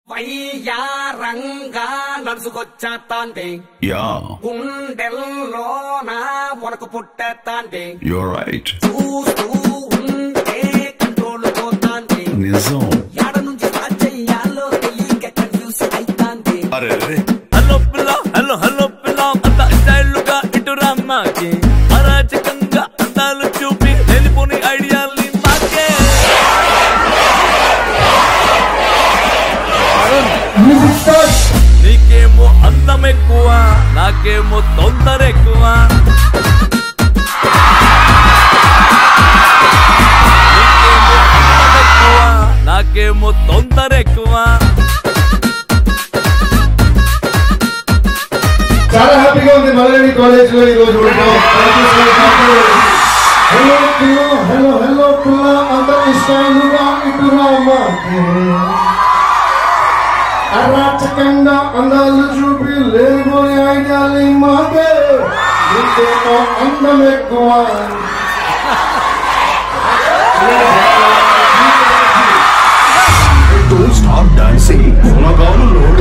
వయ్యారంగా నడుచుకొచ్చేస్తాంది Yeah, గుండెల్లో నా వనకు పుట్టేస్తాంది you're right. చూస్తూ ఉంటే కంట్రోల్ పోతాంది నిజం ఎడ నుంచి స్టార్ట్ చెయ్యాలో తెలియక కన్ఫ్యూజ్ అయితాంది అరే అరే హలో పిల్ల హలో హలో పిల్ల అంత స్టైల్గా ఇటు రమ్మాకి అరాచకంగా అందాలు చూపి వెళ్ళిపోని ఐడియాల్ని మాకే నీకేమో అందం ఎక్కువ నాకేమో తొందర ఎక్కువ నీకేమో అందం ఎక్కువ నాకేమో తొందర ఎక్కువ చాలా హ్యాపీగా ఉంది మలయాళీ కాలేజ్ లో ఈ రోజు ఉండడం హలో పిల్ల హలో హలో పిల్ల అంత ఇష్టాలుగా ఇటు రామాకే అరాచకంగా అందాలు చూపి లేబోని ఐడియాలు మాకే ఇంకేమో అందం ఎక్కువ Don't stop dancing. గుణగాలు లోడ్